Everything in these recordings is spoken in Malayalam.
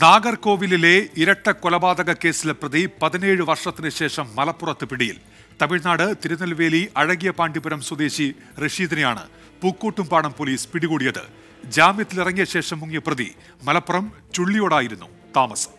നാഗർകോവിലിലെ ഇരട്ട കൊലപാതക കേസിലെ പ്രതി പതിനേഴ് വർഷത്തിന് ശേഷം മലപ്പുറത്ത് പിടിയിൽ തമിഴ്നാട് തിരുനെൽവേലി അഴകിയ പാണ്ഡിപുരം സ്വദേശി റഷീദിനെയാണ് പൂക്കൂട്ടുംപാടം പോലീസ് പിടികൂടിയത് ജാമ്യത്തിലിറങ്ങിയ ശേഷം മുങ്ങിയ പ്രതി മലപ്പുറം ചുള്ളിയോടായിരുന്നു താമസം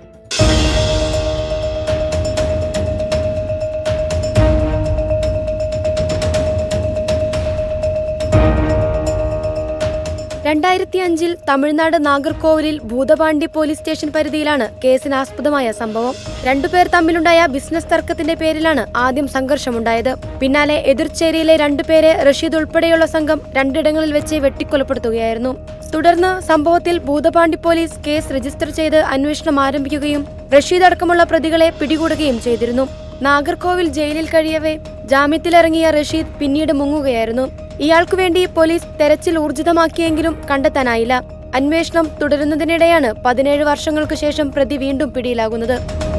രണ്ടായിരത്തി അഞ്ചിൽ തമിഴ്നാട് നാഗർകോവിലിൽ ഭൂതപാണ്ഡ്യ പോലീസ് സ്റ്റേഷൻ പരിധിയിലാണ് കേസിനാസ്പദമായ സംഭവം രണ്ടുപേർ തമ്മിലുണ്ടായ ബിസിനസ് തർക്കത്തിന്റെ പേരിലാണ് ആദ്യം സംഘർഷമുണ്ടായത് പിന്നാലെ എതിർച്ചേരിയിലെ രണ്ടുപേരെ റഷീദ് ഉൾപ്പെടെയുള്ള സംഘം രണ്ടിടങ്ങളിൽ വെച്ച് വെട്ടിക്കൊലപ്പെടുത്തുകയായിരുന്നു തുടർന്ന് സംഭവത്തിൽ ഭൂതപാണ്ഡ്യ പോലീസ് കേസ് രജിസ്റ്റർ ചെയ്ത് അന്വേഷണം ആരംഭിക്കുകയും റഷീദ് അടക്കമുള്ള പ്രതികളെ പിടികൂടുകയും ചെയ്തിരുന്നു നാഗർകോവിൽ ജയിലിൽ കഴിയവേ ജാമ്യത്തിലിറങ്ങിയ റഷീദ് പിന്നീട് മുങ്ങുകയായിരുന്നു ഇയാൾക്കു വേണ്ടി പോലീസ് തെരച്ചിൽ ഊർജിതമാക്കിയെങ്കിലും കണ്ടെത്താനായില്ല അന്വേഷണം തുടരുന്നതിനിടെയാണ് പതിനേഴ് വർഷങ്ങൾക്ക് ശേഷം പ്രതി വീണ്ടും പിടിയിലാകുന്നത്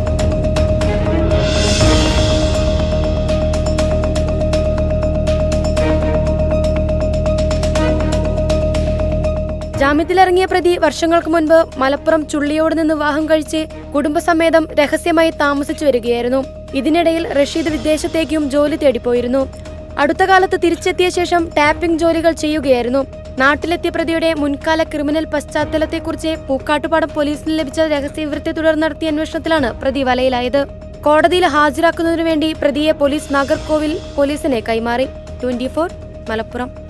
ജാമ്യത്തിലിറങ്ങിയ പ്രതി വർഷങ്ങൾക്ക് മുൻപ് മലപ്പുറം ചുള്ളിയോട് നിന്ന് വിവാഹം കഴിച്ച് കുടുംബസമേതം രഹസ്യമായി താമസിച്ചു വരികയായിരുന്നു ഇതിനിടയിൽ റഷീദ് വിദേശത്തേക്കും ജോലി തേടിപ്പോയിരുന്നു അടുത്ത കാലത്ത് തിരിച്ചെത്തിയ ശേഷം ടാപ്പിംഗ് ജോലികൾ ചെയ്യുകയായിരുന്നു നാട്ടിലെത്തിയ പ്രതിയുടെ മുൻകാല ക്രിമിനൽ പശ്ചാത്തലത്തെക്കുറിച്ച് പൂക്കാട്ടുപാടം പോലീസിന് ലഭിച്ച രഹസ്യവിവരത്തെ തുടർന്ന് നടത്തിയ അന്വേഷണത്തിലാണ് പ്രതി വലയിലായത് കോടതിയിൽ ഹാജരാക്കുന്നതിനു വേണ്ടി പ്രതിയെ പോലീസ് നാഗർകോവിൽ പോലീസിനെ കൈമാറി ട്വന്റി മലപ്പുറം